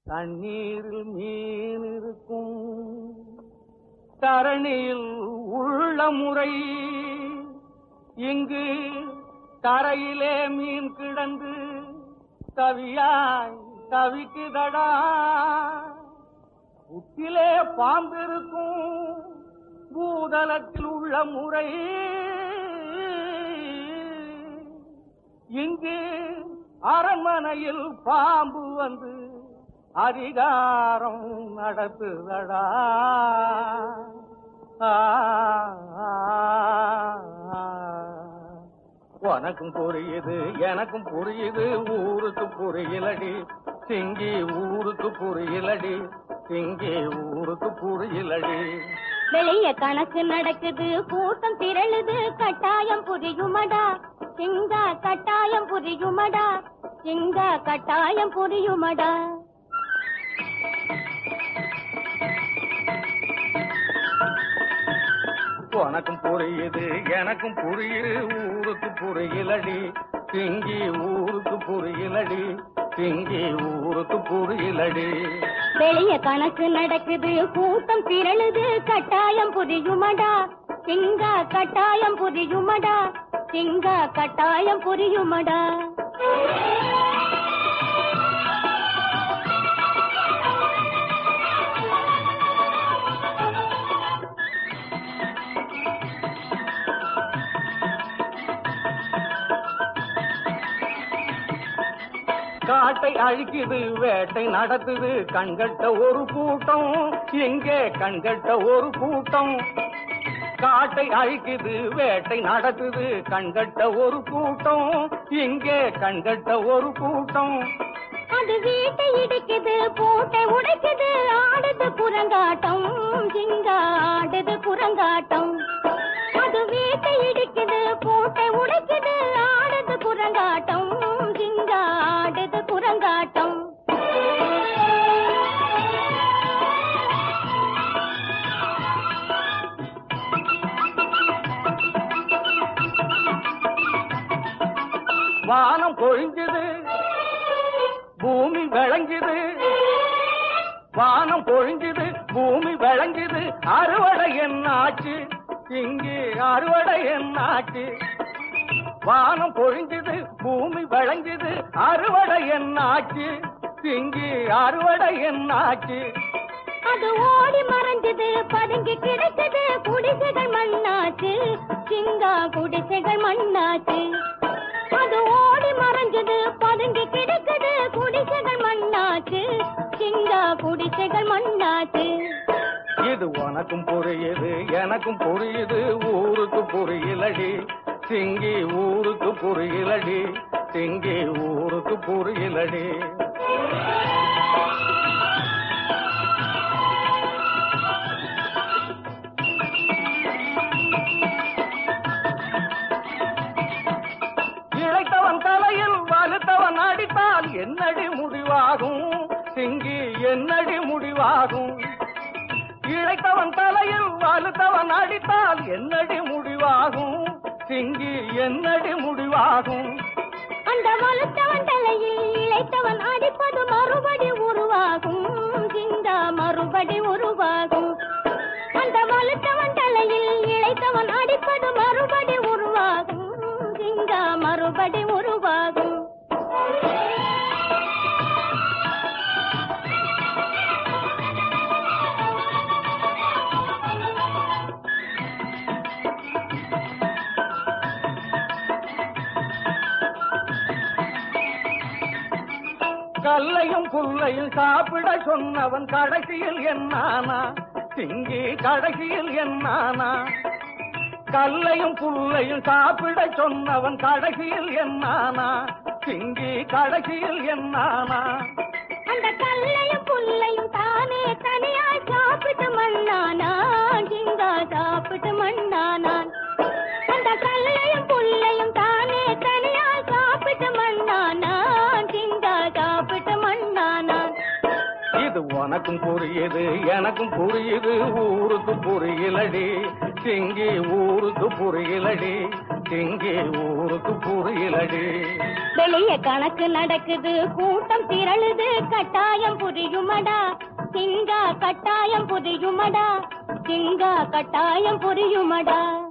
தண்ணீரில் மீன் இருக்கும் தரணியில் உள்ள முறை இங்கு தரையிலே மீன் கிடந்து தவியாய் தவிக்குதடா புத்திலே பாம்பிருக்கும் பூதலத்தில் உள்ள முறை இங்கு அரண்மனையில் பாம்பு வந்து அதிகாரம் நடத்துதடா ஆ, ஆ, ஆ. உனக்கும் புரியுது எனக்கும் புரியுது ஊருக்கு புரியலடி சிங்கி ஊருக்கு புரியலடி சிங்கி ஊருக்கு புரியலடி வெளிய கணக்கு நடக்குது கூட்டம் திரளுது கட்டாயம் புரியுமடா சிங்கா கட்டாயம் புரியுமடா சிங்கா கட்டாயம் புரியுமடா உனக்கும் புரியுது எனக்கும் புரியுது ஊருக்கு புரியலடி சிங்கி ஊருக்கு புரியலடி சிங்கி ஊருக்கு புரியலடி வெளிய கணக்கு நடக்குது கூட்டம் திரளுது கட்டாயம் புரியுமடா சிங்கா கட்டாயம் புரியுமடா சிங்கா கட்டாயம் புரியுமடா காட்டை அழிக்குது வேட்டை நடத்துது கண்கட்ட ஒரு கூட்டம் எங்கே கண்கட்ட ஒரு கூட்டம் காட்டை அழிக்குது வேட்டை நடத்துது கண்கட்ட ஒரு கூட்டம் இங்கே கண்கட்ட ஒரு கூட்டம் அது வீட்டை இடிக்குது பூட்டை உடைக்குது ஆடுது குரங்காட்டம் சிங்கா ஆடுது குரங்காட்டம் அது வீட்டை இடிக்குது பூட்டை உடைக்குது ஆடுது குரங்காட்டம் சிங்கா ஆடுது குரங்காட்டம் வானம் பொழிஞ்சுது பூமி விளங்குது வானம் பொழிஞ்சுது பூமி விளங்குது அறுவடை என்னாச்சு இங்கே அறுவடை என்னாச்சு வானம் பொழிஞ்சுது பூமி விளங்குது அறுவடை என்னாச்சு இங்கே அறுவடை என்னாச்சு அது ஓடி மறைஞ்சது பதுங்கி கிடக்குது குடிசைகள் மண்ணாச்சு சிங்கா குடிசைகள் மண்ணாச்சு அது ஓடி மறைஞ்சது பதுங்கி கிடக்குது குடிசைகள் மண்ணாச்சு சிங்கா குடிசைகள் மண்ணாச்சு இது உனக்கும் புரியுது எனக்கும் புரியுது ஊருக்கு புரியலடி சிங்கி ஊருக்கு புரியலடி சிங்கி ஊருக்கு புரியலடி இழைத்தவன் தலையில் வலுத்தவன் அடித்தால் என்னடி முடிவாகும் சிங்கி என்னடி முடிவாகும் இழைத்தவன் தலையில் வலுத்தவன் அடித்தால் என்னடி முடிவாகும் சிங்கி என்னடி முடிவாகும் அந்த வலுத்தவன் தலையில் இழைத்தவன் அடிப்பது மறுபடி உருவாகும் சிங்கா மறுபடி உருவாகும் அந்த வலுத்தவன் தலையில் இழைத்தவன் அடிப்பது மறுபடி உருவாகும் சிங்கா மறுபடி உருவாகும் கல்லையும் புல்லையும் சாப்பிட சொன்னவன் கடைசியில் என்னானா சிங்கி கடைசியில் என்னானா கல்லையும் புல்லையும் சாப்பிட சொன்னவன் கடைசியில் என்னானா சிங்கி கடைசியில் என்னானா அந்த கல்லையும் புல்லையும் தானே தனியாய் சாப்பிட்டு மண்ணானான் சிங்கா சாப்பிட்டு மண்ணானான் அந்த கல்லையும் புல்லையும் தானே தனியாய் சாப்பிட்டு மண்ணானான் சிங்கா சாப்பிட்டு மண்ணானான் இது உனக்கும் புரியுது எனக்கும் புரியுது ஊருக்கு புரியலடி சிங்கி ஊருக்கு புரியலடி சிங்கி ஊருக்கு புரியலடி வெளிய கணக்கு நடக்குது கூட்டம் திரளுது கட்டாயம் புரி புரியுமடா சிங்கா கட்டாயம் புரியுமடா சிங்கா கட்டாயம் புரியுமடா